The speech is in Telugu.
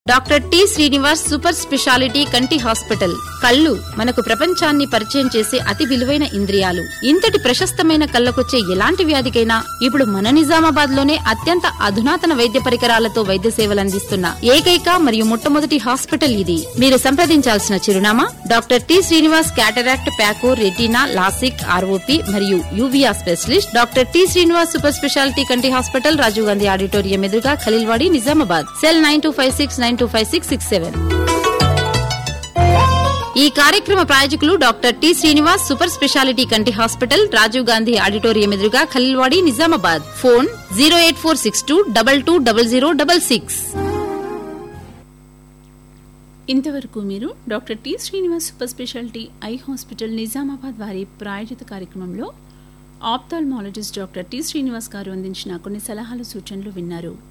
doctor T Srinivas super speciality కంటి హాస్పిటల్ కళ్ళు మనకు ప్రపంచాన్ని పరిచయం చేసే అతి విలువైన ఇంద్రియాలు ఇంతటి ప్రశస్తమైన కళ్ళకొచ్చే ఎలాంటి వ్యాధికైనా ఇప్పుడు మన నిజామాబాద్ లోనే అత్యంత అధునాతన వైద్య పరికరాలతో వైద్య సేవలు అందిస్తున్న ఏకైక మరియు మొట్టమొదటి హాస్పిటల్ ఇది మీరు సంప్రదించాల్సిన చిరునామా doctor T Srinivas cataract phaco retina LASIK R O P మరియు uvea specialist doctor T Srinivas super speciality కంటి హాస్పిటల్ రాజీవ్ గాంధీ ఆడిటోరియం ఎదురుగా Khaleelwadi Nizamabad cell nine two five six nine two five six six seven ఈ కార్యక్రమ ప్రాయోజకులు doctor T Srinivas super speciality కంటి హాస్పిటల్ రాజీవ్ గాంధీ ఆడిటోరియం ఎదురుగా Khaleelwadi Nizamabad phone zero eight four six two double two double zero double six ఇంతవరకు మీరు doctor T Srinivas super speciality eye hospital Nizamabad వారి ప్రాయోజిత కార్యక్రమంలో ఆప్థాల్మాలజిస్ట్ డాక్టర్ టి శ్రీనివాస్ గారు అందించిన కొన్ని సలహాలు సూచనలు విన్నారు